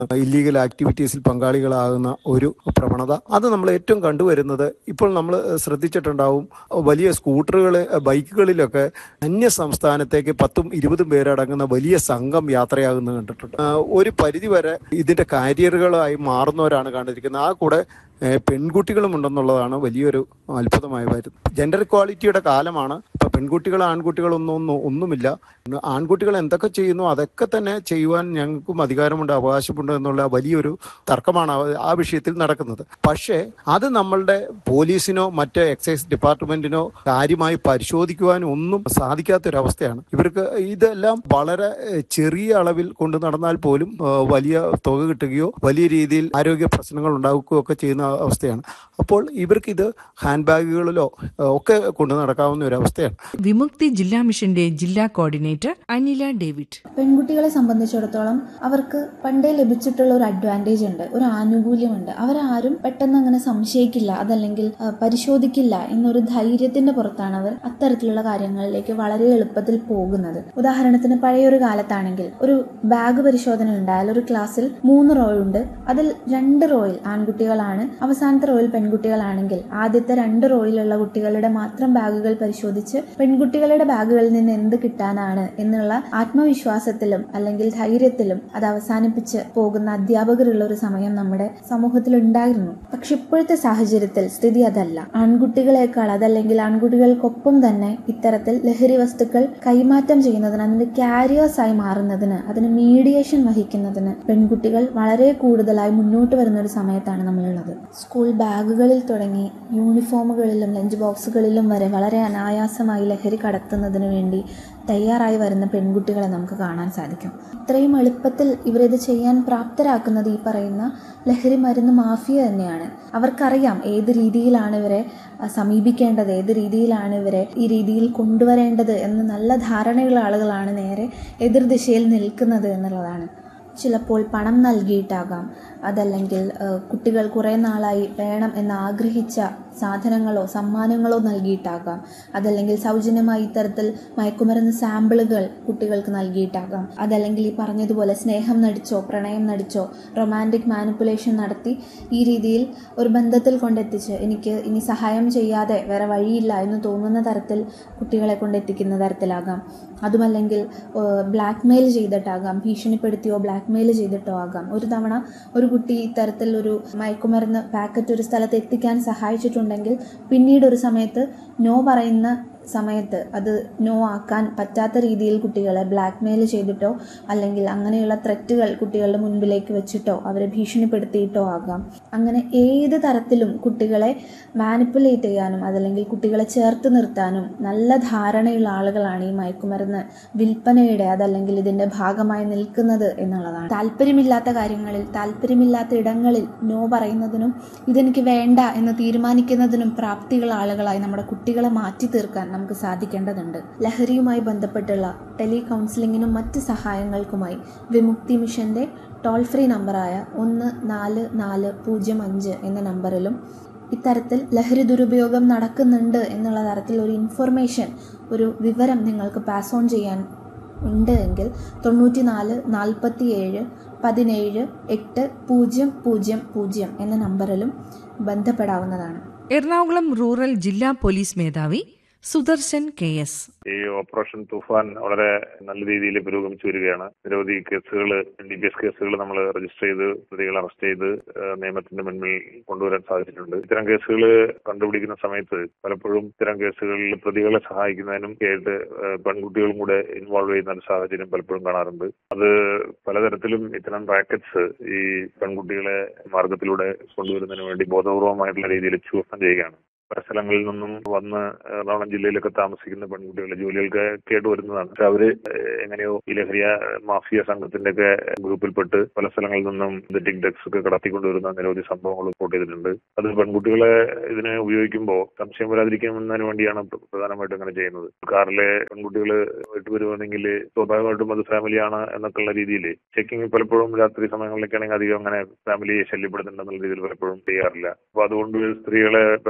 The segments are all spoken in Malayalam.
ഇല്ലീഗൽ ആക്ടിവിറ്റീസിൽ പങ്കാളികളാകുന്ന ഒരു പ്രവണത അത് നമ്മൾ ഏറ്റവും കണ്ടുവരുന്നത് ഇപ്പോൾ നമ്മൾ ശ്രദ്ധിച്ചിട്ടുണ്ടാവും വലിയ സ്കൂട്ടറുകൾ ബൈക്കുകളിലൊക്കെ അന്യ സംസ്ഥാനത്തേക്ക് പത്തും ഇരുപതും പേരടങ്ങുന്ന വലിയ സംഘം യാത്രയാകുന്നത് കണ്ടിട്ടുണ്ട് ആ, ഒരു പരിധിവരെ ഇതിന്റെ കാരിയറുകളായി മാറുന്നവരാണ് കണ്ടിരിക്കുന്നത് ആ കൂടെ ഏഹ്, പെൺകുട്ടികളും ഉണ്ടെന്നുള്ളതാണ് വലിയൊരു അത്ഭുതമായ കാര്യം ജെൻഡർ ഇക്വാളിറ്റിയുടെ കാലമാണ് ഇപ്പൊ പെൺകുട്ടികൾ ആൺകുട്ടികളൊന്നും ഒന്നും ഒന്നുമില്ല ആൺകുട്ടികൾ എന്തൊക്കെ ചെയ്യുന്നു അതൊക്കെ തന്നെ ചെയ്യുവാൻ ഞങ്ങൾക്കും അധികാരമുണ്ട് അവകാശമുണ്ട് എന്നുള്ള വലിയൊരു തർക്കമാണ് ആ- ആ വിഷയത്തിൽ നടക്കുന്നത് പക്ഷേ അത് നമ്മളുടെ പോലീസിനോ മറ്റ് എക്സൈസ് ഡിപ്പാർട്ട്മെന്റിനോ കാര്യമായി പരിശോധിക്കുവാനോ ഒന്നും സാധിക്കാത്തൊരവസ്ഥയാണ് ഇവർക്ക് ഇതെല്ലാം വളരെ ഏഹ്, ചെറിയ അളവിൽ കൊണ്ടു നടന്നാൽ പോലും ഏഹ്, വലിയ തുക കിട്ടുകയോ വലിയ രീതിയിൽ ആരോഗ്യ പ്രശ്നങ്ങൾ ഉണ്ടാക്കുകയോ ഒക്കെ ചെയ്യുന്ന അവസ്ഥയാണ് അപ്പോൾ ഇവർക്ക് ഇത് ഹാൻഡ് ബാഗുകളിലോ ഏഹ്, ഒക്കെ കൊണ്ടു നടക്കാവുന്ന ഒരു അവസ്ഥയാണ് വിമുക്തി ജില്ലാ മിഷന്റെ ജില്ലാ കോർഡിനേറ്റർ അനില ഡേവിഡ് പെൺകുട്ടികളെ സംബന്ധിച്ചിടത്തോളം അവർക്ക് പണ്ടേ ലഭിച്ചിട്ടുള്ള ഒരു അഡ്വാൻറ്റേജ് ഉണ്ട് ഒരു ആനുകൂല്യമുണ്ട് അവരാരും പെട്ടെന്ന് അങ്ങനെ സംശയിക്കില്ല അതല്ലെങ്കിൽ ആ, പരിശോധിക്കില്ല എന്നൊരു ധൈര്യത്തിന്റെ പുറത്താണ് അവർ അത്തരത്തിലുള്ള കാര്യങ്ങളിലേക്ക് വളരെ എളുപ്പത്തിൽ പോകുന്നത് ഉദാഹരണത്തിന് പഴയൊരു കാലത്താണെങ്കിൽ ഒരു ബാഗ് പരിശോധന ഉണ്ടായാൽ ഒരു ക്ലാസ്സിൽ മൂന്ന് റോ ഉണ്ട് അതിൽ രണ്ട് റോയിൽ ആൺകുട്ടികളാണ് അവസാനത്തെ റോയിൽ പെൺകുട്ടികളാണെങ്കിൽ ആദ്യത്തെ രണ്ട് റോയിലുള്ള കുട്ടികളുടെ മാത്രം ബാഗുകൾ പരിശോധിച്ച് പെൺകുട്ടികളുടെ ബാഗുകളിൽ നിന്ന് എന്ത് കിട്ടാനാണ് എന്നുള്ള ആത്മവിശ്വാസത്തിലും അല്ലെങ്കിൽ ധൈര്യത്തിലും അത് അവസാനിപ്പിച്ച് പോകുന്ന അധ്യാപകരുള്ള ഒരു സമയം നമ്മുടെ സമൂഹത്തിൽ ഉണ്ടായിരുന്നു പക്ഷെ ഇപ്പോഴത്തെ സാഹചര്യത്തിൽ സ്ഥിതി അതല്ല ആൺകുട്ടികളെക്കാൾ അതല്ലെങ്കിൽ ആൺകുട്ടികൾക്കൊപ്പം തന്നെ ഇത്തരത്തിൽ ലഹരി വസ്തുക്കൾ കൈമാറ്റം ചെയ്യുന്നതിന് അതിന്റെ കാരിയേഴ്സായി മാറുന്നതിന് അതിന് മീഡിയേഷൻ വഹിക്കുന്നതിന് പെൺകുട്ടികൾ വളരെ കൂടുതലായി മുന്നോട്ട് വരുന്ന ഒരു സമയത്താണ് നമ്മളുള്ളത് സ്കൂൾ ബാഗുകളിൽ തുടങ്ങി യൂണിഫോമുകളിലും ലഞ്ച് ബോക്സുകളിലും വരെ വളരെ അനായാസമായി ലഹരി കടത്തുന്നതിന് വേണ്ടി തയ്യാറായി വരുന്ന പെൺകുട്ടികളെ നമുക്ക് കാണാൻ സാധിക്കും ഇത്രയും എളുപ്പത്തിൽ ഇവരിത് ചെയ്യാൻ പ്രാപ്തരാക്കുന്നത് ഈ പറയുന്ന ലഹരി മരുന്ന് മാഫിയ തന്നെയാണ് അവർക്കറിയാം ഏത് രീതിയിലാണ് ഇവരെ ആ, സമീപിക്കേണ്ടത് ഏത് രീതിയിലാണ് ഇവരെ ഈ രീതിയിൽ കൊണ്ടുവരേണ്ടത് എന്ന് നല്ല ധാരണയുള്ള ആളുകളാണ് നേരെ എതിർദിശയിൽ നിൽക്കുന്നത് എന്നുള്ളതാണ് ചിലപ്പോൾ പണം നൽകിയിട്ടാകാം അതല്ലെങ്കിൽ ആ, കുട്ടികൾ കുറേ നാളായി വേണം എന്ന് ആഗ്രഹിച്ച സാധനങ്ങളോ സമ്മാനങ്ങളോ നൽകിയിട്ടാകാം അതല്ലെങ്കിൽ സൗജന്യമായി ഇത്തരത്തിൽ മയക്കുമരുന്ന് സാമ്പിളുകൾ കുട്ടികൾക്ക് നൽകിയിട്ടാകാം അതല്ലെങ്കിൽ ഈ പറഞ്ഞതുപോലെ സ്നേഹം നടിച്ചോ പ്രണയം നടിച്ചോ റൊമാൻറ്റിക് മാനിപ്പുലേഷൻ നടത്തി ഈ രീതിയിൽ ഒരു ബന്ധത്തിൽ കൊണ്ടെത്തിച്ച് എനിക്ക് ഇനി സഹായം ചെയ്യാതെ വേറെ വഴിയില്ല എന്ന് തോന്നുന്ന തരത്തിൽ കുട്ടികളെ കൊണ്ടെത്തിക്കുന്ന തരത്തിലാകാം അതുമല്ലെങ്കിൽ ബ്ലാക്ക് മെയിൽ ചെയ്തിട്ടാകാം ഭീഷണിപ്പെടുത്തിയോ ബ്ലാക്ക് മെയിൽ ചെയ്തിട്ടോ ആകാം ഒരു തവണ ഒരു കുട്ടി ഇത്തരത്തിൽ ഒരു മയക്കുമരുന്ന് പാക്കറ്റ് ഒരു സ്ഥലത്ത് എത്തിക്കാൻ സഹായിച്ചിട്ടുണ്ടെങ്കിൽ പിന്നീട് ഒരു സമയത്ത് നോ പറയുന്ന സമയത്ത് അത് നോ ആക്കാൻ പറ്റാത്ത രീതിയിൽ കുട്ടികളെ ബ്ലാക്ക് മെയിൽ ചെയ്തിട്ടോ അല്ലെങ്കിൽ അങ്ങനെയുള്ള ത്രെറ്റുകൾ കുട്ടികളുടെ മുൻപിലേക്ക് വെച്ചിട്ടോ അവരെ ഭീഷണിപ്പെടുത്തിയിട്ടോ ആകാം അങ്ങനെ ഏത് തരത്തിലും കുട്ടികളെ മാനിപ്പുലേറ്റ് ചെയ്യാനും അതല്ലെങ്കിൽ കുട്ടികളെ ചേർത്ത് നിർത്താനും നല്ല ധാരണയുള്ള ആളുകളാണ് ഈ മയക്കുമരുന്ന് വിൽപ്പനയുടെ അതല്ലെങ്കിൽ ഇതിന്റെ ഭാഗമായി നിൽക്കുന്നത് എന്നുള്ളതാണ് താല്പര്യമില്ലാത്ത കാര്യങ്ങളിൽ താല്പര്യമില്ലാത്ത ഇടങ്ങളിൽ നോ പറയുന്നതിനും ഇതെനിക്ക് വേണ്ട എന്ന് തീരുമാനിക്കുന്നതിനും പ്രാപ്തിയുള്ള ആളുകളായി നമ്മുടെ കുട്ടികളെ മാറ്റി തീർക്കാൻ നമുക്ക് സാധിക്കേണ്ടതുണ്ട് ലഹരിയുമായി ബന്ധപ്പെട്ടുള്ള ടെലി കൗൺസിലിങ്ങിനും മറ്റ് സഹായങ്ങൾക്കുമായി വിമുക്തി മിഷന്റെ ടോൾ ഫ്രീ നമ്പറായ ഒന്ന് നാല് നാല് പൂജ്യം അഞ്ച് എന്ന നമ്പറിലും ഇത്തരത്തിൽ ലഹരി ദുരുപയോഗം നടക്കുന്നുണ്ട് എന്നുള്ള തരത്തിൽ ഒരു ഇൻഫർമേഷൻ ഒരു വിവരം നിങ്ങൾക്ക് പാസ് ഓൺ ചെയ്യാൻ ഉണ്ട് എങ്കിൽ തൊണ്ണൂറ്റി നാല് നാൽപ്പത്തി ഏഴ് പതിനേഴ് എട്ട് പൂജ്യം പൂജ്യം പൂജ്യം എന്ന നമ്പറിലും ബന്ധപ്പെടാവുന്നതാണ് എറണാകുളം റൂറൽ ജില്ലാ പോലീസ് മേധാവി സുദർശൻ കെ എസ് ഈ ഓപ്പറേഷൻ തുഫാൻ വളരെ നല്ല രീതിയിൽ പുരോഗമിച്ചു വരികയാണ് നിരവധി കേസുകൾ എൻ ഡി പി എസ് കേസുകൾ നമ്മൾ രജിസ്റ്റർ ചെയ്ത് പ്രതികളെ അറസ്റ്റ് ചെയ്ത് ഏഹ്, നിയമത്തിന്റെ മുന്നിൽ കൊണ്ടുവരാൻ സാധിച്ചിട്ടുണ്ട് ഇത്തരം കേസുകൾ കണ്ടുപിടിക്കുന്ന സമയത്ത് പലപ്പോഴും ഇത്തരം കേസുകളിൽ പ്രതികളെ സഹായിക്കുന്നതിനും ആയിട്ട് ഏഹ്, പെൺകുട്ടികളും കൂടെ ഇൻവോൾവ് ചെയ്യുന്ന ഒരു സാഹചര്യം പലപ്പോഴും കാണാറുണ്ട് അത് പലതരത്തിലും ഇത്തരം റാക്കറ്റ്സ് ഈ പെൺകുട്ടികളെ മാർഗത്തിലൂടെ കൊണ്ടുവരുന്നതിന് വേണ്ടി ബോധപൂർവമായിട്ടുള്ള രീതിയിൽ ചൂഷണം ചെയ്യുകയാണ് പല സ്ഥലങ്ങളിൽ നിന്നും വന്ന് എറണാകുളം ജില്ലയിലൊക്കെ താമസിക്കുന്ന പെൺകുട്ടികളെ ജോലികൾക്ക് കേട്ട് വരുന്നതാണ് പക്ഷെ അവര് എങ്ങനെയോ ഈ ലഹരിയ മാഫിയ സംഘത്തിന്റെ ഒക്കെ ഗ്രൂപ്പിൽപ്പെട്ട് പല സ്ഥലങ്ങളിൽ നിന്നും ടിക് ഡ്രഗ്സ് ഒക്കെ കടത്തിക്കൊണ്ടുവരുന്ന നിരവധി സംഭവങ്ങൾ റിപ്പോർട്ട് ചെയ്തിട്ടുണ്ട് അത് പെൺകുട്ടികളെ ഇതിനെ ഉപയോഗിക്കുമ്പോൾ സംശയം വരാതിരിക്കുന്നതിന് വേണ്ടിയാണ് പ്ര- പ്രധാനമായിട്ടും അങ്ങനെ ചെയ്യുന്നത് കാറിലെ പെൺകുട്ടികൾ വീട്ടിൽ വരുവാണെങ്കിൽ സ്വാഭാവികമായിട്ടും അത് ഫാമിലിയാണ് എന്നൊക്കെയുള്ള രീതിയിൽ ചെക്കിംഗ് പലപ്പോഴും രാത്രി സമയങ്ങളിലൊക്കെയാണെങ്കിൽ അധികം അങ്ങനെ ഫാമിലിയെ ശല്യപ്പെടുത്തുന്നുണ്ടെന്നുള്ള രീതിയിൽ പലപ്പോഴും ചെയ്യാറില്ല അപ്പൊ അതുകൊണ്ട് സ്ത്രീകളെ പരസ്യമായിട്ട് ചെക്ക്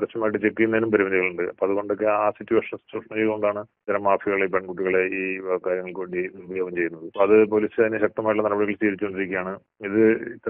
റേപ്പ് ചെയ്യുന്നതിനും പരിമിതികളുണ്ട് അപ്പൊ അതുകൊണ്ടൊക്കെ ആ സിറ്റുവേഷൻ ചൂഷണം ചെയ്തുകൊണ്ടാണ് ഇത്തരം മാഫിയകളെ പെൺകുട്ടികളെ ഈ കാര്യങ്ങൾക്ക് വേണ്ടി ഉപയോഗം ചെയ്യുന്നത് അപ്പൊ അത് പോലീസ് അതിന് ശക്തമായിട്ടുള്ള നടപടികൾ സ്വീകരിച്ചുകൊണ്ടിരിക്കുകയാണ് ഇത്